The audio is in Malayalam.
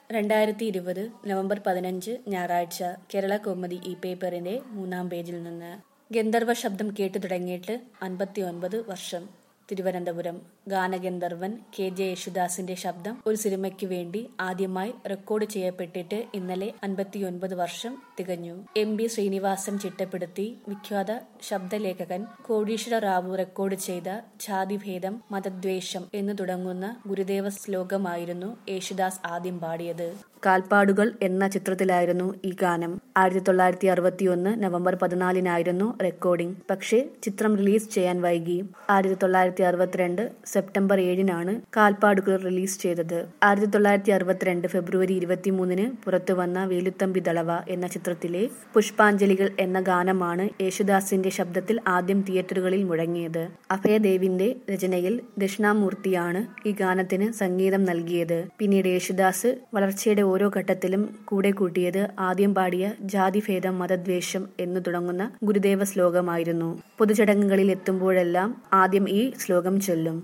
രണ്ടായിരത്തി ഇരുപത് നവംബർ പതിനഞ്ച് ഞായറാഴ്ച കേരള കൗമുദി ഈ പേപ്പറിന്റെ മൂന്നാം പേജിൽ നിന്ന് ഗന്ധർവ ശബ്ദം കേട്ടു തുടങ്ങിയിട്ട് അൻപത്തി ഒൻപത് വർഷം തിരുവനന്തപുരം ഗാനഗന്ധർവൻ കെ ജെ യേശുദാസിന്റെ ശബ്ദം ഒരു സിനിമയ്ക്ക് വേണ്ടി ആദ്യമായി റെക്കോർഡ് ചെയ്യപ്പെട്ടിട്ട് ഇന്നലെ അൻപത്തിയൊൻപത് വർഷം തികഞ്ഞു എം ബി ശ്രീനിവാസൻ ചിട്ടപ്പെടുത്തി വിഖ്യാത ശബ്ദലേഖകൻ കോടീശ്വര റാവു റെക്കോർഡ് ചെയ്ത ജാതിഭേദം മതദ്വേഷം എന്ന് തുടങ്ങുന്ന ഗുരുദേവ ശ്ലോകമായിരുന്നു യേശുദാസ് ആദ്യം പാടിയത് കാൽപ്പാടുകൾ എന്ന ചിത്രത്തിലായിരുന്നു ഈ ഗാനം ആയിരത്തി തൊള്ളായിരത്തി അറുപത്തിയൊന്ന് നവംബർ പതിനാലിനായിരുന്നു റെക്കോർഡിംഗ് പക്ഷേ ചിത്രം റിലീസ് ചെയ്യാൻ വൈകി ആയിരത്തി തൊള്ളായിരത്തി അറുപത്തിരണ്ട് സെപ്റ്റംബർ ഏഴിനാണ് കാൽപ്പാടുകൾ റിലീസ് ചെയ്തത് ആയിരത്തി തൊള്ളായിരത്തി അറുപത്തിരണ്ട് ഫെബ്രുവരി ഇരുപത്തിമൂന്നിന് പുറത്തുവന്ന വേലുത്തമ്പി ദളവ എന്ന ചിത്രത്തിലെ പുഷ്പാഞ്ജലികൾ എന്ന ഗാനമാണ് യേശുദാസിന്റെ ശബ്ദത്തിൽ ആദ്യം തിയേറ്ററുകളിൽ മുഴങ്ങിയത് അഭയദേവിന്റെ രചനയിൽ ദക്ഷിണാമൂർത്തിയാണ് ഈ ഗാനത്തിന് സംഗീതം നൽകിയത് പിന്നീട് യേശുദാസ് വളർച്ചയുടെ ഓരോ ഘട്ടത്തിലും കൂടെ കൂട്ടിയത് ആദ്യം പാടിയ ജാതിഭേദം മതദ്വേഷം എന്നു തുടങ്ങുന്ന ഗുരുദേവ ശ്ലോകമായിരുന്നു പൊതുചടങ്ങുകളിൽ എത്തുമ്പോഴെല്ലാം ആദ്യം ഈ ശ്ലോകം ചൊല്ലും